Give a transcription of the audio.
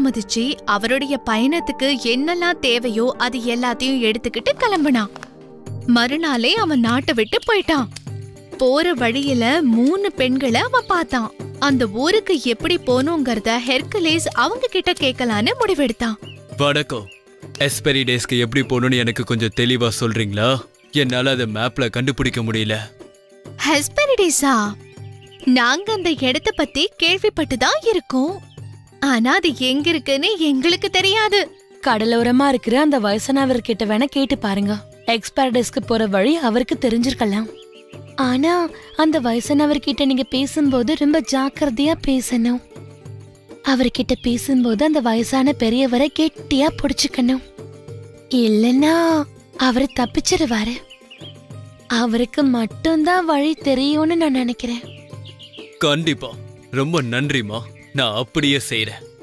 மதிச்சு அவருடைய பயணத்துக்கு என்னெல்லாம் தேவையோ அது எல்லாத்தையும் எடுத்துக்கிட்டு கிளம்புனான் மறுநாளே அவன் நாட்டை விட்டு போயிட்டான் போற வழியில மூணு பெண்களை அவன் பார்த்தான் அந்த ஊருக்கு எப்படி போகணுங்கிறத ஹெர்குலேஸ் அவங்க கிட்ட கேட்கலான்னு முடிவெடுத்தான் வணக்கம் எஸ்பெரி டேஸ்க்கு எப்படி போகணும்னு எனக்கு கொஞ்சம் தெளிவா சொல்றீங்களா என்னால அதை மேப்ல கண்டுபிடிக்க முடியல ஹெஸ்பெரிடிஸா நாங்க அந்த இடத்த பத்தி கேள்விப்பட்டு தான் இருக்கோம் ஆனா அது எங்க இருக்குன்னு எங்களுக்கு தெரியாது கடலோரமா இருக்கிற அந்த வயசானவர் கிட்ட வேணா கேட்டு பாருங்க எக்ஸ்பர்டஸ்க்கு போற வழி அவருக்கு தெரிஞ்சிருக்கலாம் ஆனா அந்த வயசானவர் கிட்ட நீங்க பேசும்போது ரொம்ப ஜாக்கிரதையா பேசணும் அவர்கிட்ட பேசும்போது அந்த வயசான பெரியவரை கெட்டியா புடிச்சுக்கணும் இல்லனா அவரு தப்பிச்சிருவாரு அவருக்கு மட்டும்தான் வழி தெரியும்னு நான் நினைக்கிறேன் கண்டிப்பா ரொம்ப நன்றிமா நான் அப்படியே செய்றேன்